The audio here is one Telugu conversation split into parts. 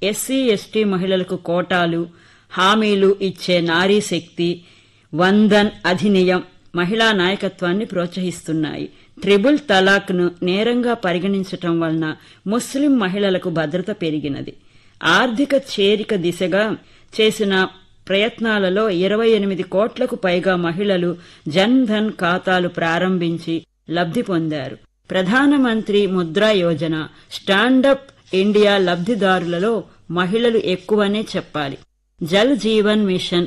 ఎస్సీ ఎస్టీ మహిళలకు కోటాలు హామీలు ఇచ్చే నారీ శక్తి వందన్ అధినియం మహిళా నాయకత్వాన్ని ప్రోత్సహిస్తున్నాయి ట్రిబుల్ తలాక్ను నేరంగా పరిగణించటం వలన ముస్లిం మహిళలకు భద్రత పెరిగినది ఆర్థిక చేరిక దిశగా చేసిన ప్రయత్నాలలో ఇరవై ఎనిమిది కోట్లకు పైగా మహిళలు జన్ ధన్ ఖాతాలు ప్రారంభించి లబ్ధి పొందారు ప్రధానమంత్రి ముద్రా యోజన స్టాండప్ ఇండియా లబ్ధిదారులలో మహిళలు ఎక్కువనే చెప్పాలి జల్ జీవన్ మిషన్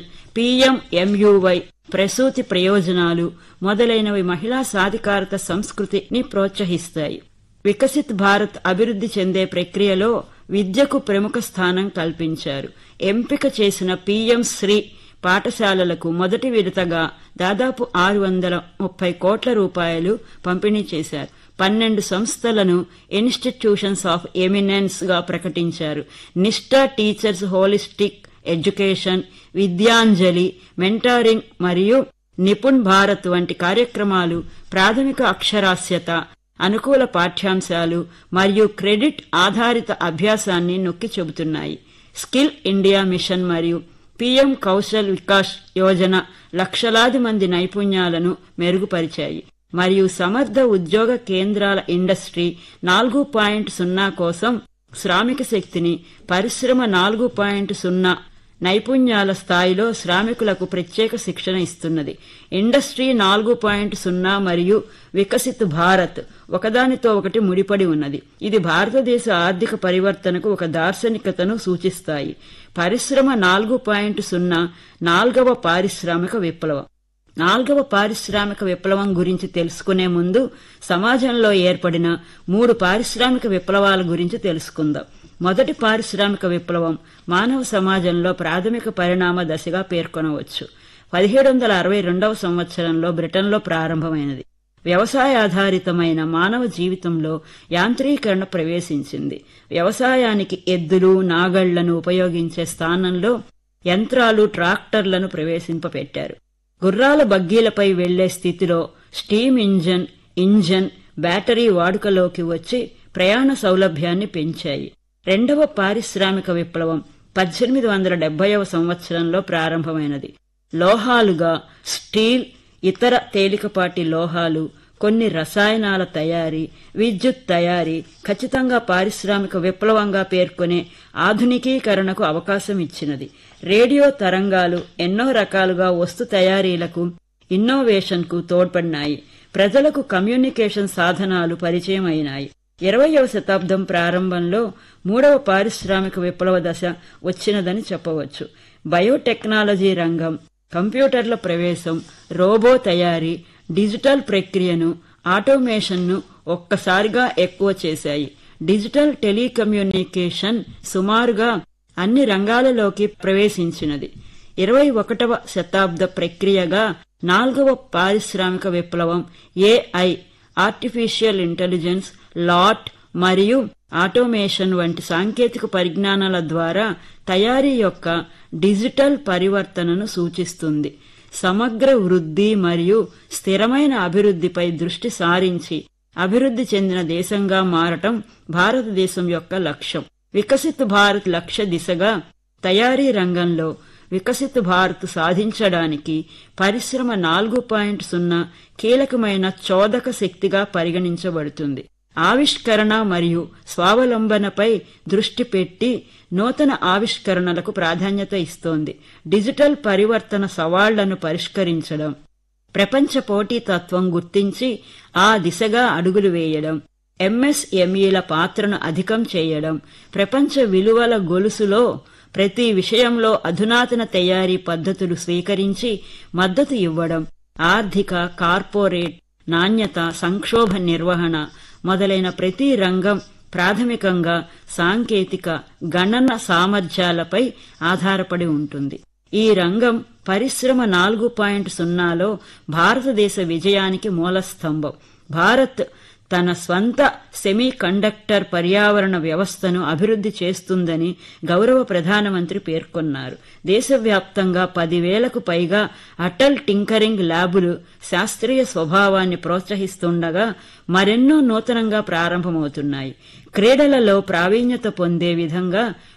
పీఎంఎంయువై ప్రసూతి ప్రయోజనాలు మొదలైనవి మహిళా సాధికారత సంస్కృతిని ప్రోత్సహిస్తాయి వికసిత్ భారత్ అభివృద్ధి చెందే ప్రక్రియలో విద్యకు ప్రముఖ స్థానం కల్పించారు ఎంపిక చేసిన పీఎం శ్రీ పాఠశాలలకు మొదటి విడతగా దాదాపు ఆరు వందల ముప్పై కోట్ల రూపాయలు పంపిణీ చేశారు పన్నెండు సంస్థలను ఇన్స్టిట్యూషన్స్ ఆఫ్ ఎమినెన్స్ గా ప్రకటించారు NISHTHA teachers holistic education Vidyanjali mentoring మరియు నిపుణ్ భారత్ వంటి కార్యక్రమాలు ప్రాథమిక అక్షరాస్యత అనుకూల పాఠ్యాంశాలు మరియు క్రెడిట్ ఆధారిత అభ్యాసాన్ని నొక్కి చెబుతున్నాయి స్కిల్ ఇండియా మిషన్ మరియు పీఎం కౌశల్ వికాస్ యోజన లక్షలాది మంది నైపుణ్యాలను మెరుగుపరిచాయి మరియు సమర్థ ఉద్యోగ కేంద్రాల ఇండస్ట్రీ నాలుగు పాయింట్ సున్నా కోసం శ్రామిక శక్తిని పరిశ్రమ నాలుగు పాయింట్ సున్నా నైపుణ్యాల స్థాయిలో శ్రామికులకు ప్రత్యేక శిక్షణ ఇస్తున్నది ఇండస్ట్రీ నాలుగు పాయింట్ సున్నా మరియు వికసిత్ భారత్ ఒకదానితో ఒకటి ముడిపడి ఉన్నది ఇది భారతదేశ ఆర్థిక పరివర్తనకు ఒక దార్శనికతను సూచిస్తాయి పరిశ్రమ నాలుగు పాయింట్ సున్నా నాల్గవ పారిశ్రామిక విప్లవం నాల్గవ పారిశ్రామిక విప్లవం గురించి తెలుసుకునే ముందు సమాజంలో ఏర్పడిన మూడు పారిశ్రామిక విప్లవాల గురించి తెలుసుకుందాం మొదటి పారిశ్రామిక విప్లవం మానవ సమాజంలో ప్రాథమిక పరిణామ దశగా పేర్కొనవచ్చు పదిహేడు వందల అరవై రెండవ సంవత్సరంలో బ్రిటన్లో ప్రారంభమైనది వ్యవసాయాధారితమైన మానవ జీవితంలో యాంత్రీకరణ ప్రవేశించింది వ్యవసాయానికి ఎద్దులు నాగళ్లను ఉపయోగించే స్థానంలో యంత్రాలు ట్రాక్టర్లను ప్రవేశింపపెట్టారు గుర్రాల బగ్గీలపై వెళ్లే స్థితిలో స్టీమ్ ఇంజన్ ఇంజన్ బ్యాటరీ వాడుకలోకి వచ్చి ప్రయాణ సౌలభ్యాన్ని పెంచాయి రెండవ పారిశ్రామిక విప్లవం పద్దెనిమిది వందల డెబ్బైవ సంవత్సరంలో ప్రారంభమైనది లోహాలుగా స్టీల్ ఇతర తేలికపాటి లోహాలు కొన్ని రసాయనాల తయారీ విద్యుత్ తయారీ ఖచ్చితంగా పారిశ్రామిక విప్లవంగా పేర్కొనే ఆధునికీకరణకు అవకాశం ఇచ్చినది రేడియో తరంగాలు ఎన్నో రకాలుగా వస్తు తయారీలకు ఇన్నోవేషన్కు తోడ్పడినాయి ప్రజలకు కమ్యూనికేషన్ సాధనాలు పరిచయం అయినాయి ఇరవయవ శతాబ్దం ప్రారంభంలో మూడవ పారిశ్రామిక విప్లవ దశ వచ్చినదని చెప్పవచ్చు బయోటెక్నాలజీ రంగం కంప్యూటర్ల ప్రవేశం రోబో తయారీ డిజిటల్ ప్రక్రియను ఆటోమేషన్ను ఒక్కసారిగా ఎక్కువ చేశాయి డిజిటల్ టెలికమ్యూనికేషన్ సుమారుగా అన్ని రంగాలలోకి ప్రవేశించినది ఇరవై ఒకటవ శతాబ్ద ప్రక్రియగా నాల్గవ పారిశ్రామిక విప్లవం ఏఐ ఆర్టిఫిషియల్ ఇంటెలిజెన్స్ లాట్ మరియు ఆటోమేషన్ వంటి సాంకేతిక పరిజ్ఞానాల ద్వారా తయారీ యొక్క డిజిటల్ పరివర్తనను సూచిస్తుంది సమగ్ర వృద్ధి మరియు స్థిరమైన అభివృద్ధిపై దృష్టి సారించి అభివృద్ధి చెందిన దేశంగా మారటం భారతదేశం యొక్క లక్ష్యం వికసిత్ భారత్ లక్ష్య దిశగా తయారీ రంగంలో వికసిత్ భారత్ సాధించడానికి పరిశ్రమ నాలుగు పాయింట్ సున్నా కీలకమైన చోదక శక్తిగా పరిగణించబడుతుంది ఆవిష్కరణ మరియు స్వావలంబనపై దృష్టి పెట్టి నూతన ఆవిష్కరణలకు ప్రాధాన్యత ఇస్తోంది డిజిటల్ పరివర్తన సవాళ్లను పరిష్కరించడం ప్రపంచ పోటీతత్వం గుర్తించి ఆ దిశగా అడుగులు వేయడం ఎంఎస్ఎంఈల పాత్రను అధికం చేయడం ప్రపంచ విలువల గొలుసులో ప్రతి విషయంలో అధునాతన తయారీ పద్ధతులు స్వీకరించి మద్దతు ఇవ్వడం ఆర్థిక కార్పొరేట్ నాణ్యత సంక్షోభ నిర్వహణ మొదలైన ప్రతి రంగం ప్రాథమికంగా సాంకేతిక గణన సామర్థ్యాలపై ఆధారపడి ఉంటుంది ఈ రంగం పరిశ్రమ నాలుగు పాయింట్ సున్నాలో భారతదేశ విజయానికి మూలస్తంభం భారత్ తన స్వంత సెమీ కండక్టర్ పర్యావరణ వ్యవస్థను అభివృద్ధి చేస్తుందని గౌరవ ప్రధానమంత్రి పేర్కొన్నారు దేశవ్యాప్తంగా పదివేలకు పైగా అటల్ టింకరింగ్ ల్యాబులు శాస్త్రీయ స్వభావాన్ని ప్రోత్సహిస్తుండగా మరెన్నో నూతనంగా ప్రారంభమవుతున్నాయి క్రీడలలో ప్రావీణ్యత పొందే విధంగా